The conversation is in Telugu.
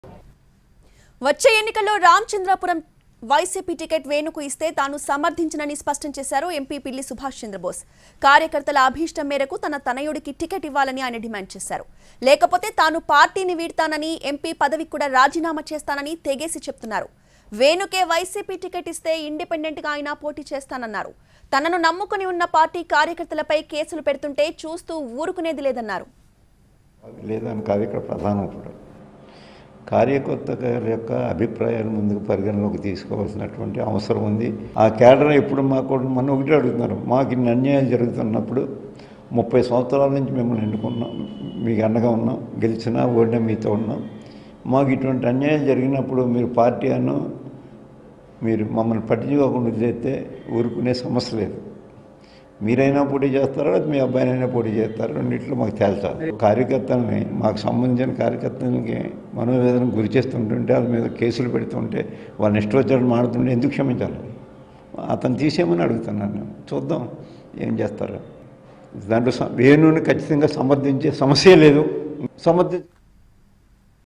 వచ్చే ఎన్నికల్లో రామచంద్రాపురం వైసీపీ టికెట్ వేణుకు ఇస్తే తాను సమర్థించనని స్పష్టం చేశారు ఎంపీ పిల్లి సుభాష్ చంద్రబోస్ కార్యకర్తల అభీష్టం మేరకు తన తనయుడికి టికెట్ ఇవ్వాలని ఆయన డిమాండ్ చేశారు లేకపోతే తాను పార్టీని వీడతానని ఎంపీ పదవికి కూడా రాజీనామా చేస్తానని తెగేసి చెప్తున్నారు వేణుకే వైసీపీ టికెట్ ఇస్తే ఇండిపెండెంట్ గా ఆయన పోటీ చేస్తానన్నారు తనను నమ్ముకుని ఉన్న పార్టీ కార్యకర్తలపై కేసులు పెడుతుంటే చూస్తూ ఊరుకునేది లేదన్నారు లేదని కాదు ఇక్కడ ప్రధానం ఇప్పుడు కార్యకర్త గారి యొక్క అభిప్రాయాలు ముందుకు పరిగణలోకి తీసుకోవాల్సినటువంటి అవసరం ఉంది ఆ కేడర్ ఇప్పుడు మాకు మన ఒకటి అడుగుతున్నారు మాకు ఇన్ని అన్యాయాలు జరుగుతున్నప్పుడు ముప్పై సంవత్సరాల నుంచి మిమ్మల్ని ఎన్నుకున్నాం మీకు అండగా ఉన్నాం గెలిచినా ఓడినా మీతో ఉన్నాం మాకు ఇటువంటి అన్యాయం జరిగినప్పుడు మీరు పార్టీ అను మీరు మమ్మల్ని పట్టించుకోకుండా వదిలేస్తే ఊరుకునే సమస్య లేదు మీరైనా పోటీ చేస్తారో లేదా మీ అబ్బాయినైనా పోటీ చేస్తారో రెండిట్లో మాకు తేల్చాలి కార్యకర్తలని మాకు సంబంధించిన కార్యకర్తలకి మనోవేదన గురి చేస్తుంటుంటే వాళ్ళ మీద కేసులు పెడుతుంటే వాళ్ళని ఇష్టం వచ్చినట్టు మాడుతుంటే ఎందుకు క్షమించాలి అతను తీసేయమని అడుగుతున్నాను నేను చూద్దాం ఏం చేస్తారో దాంట్లో స- వేణుని ఖచ్చితంగా సమర్థించే సమస్య లేదు సమర్థి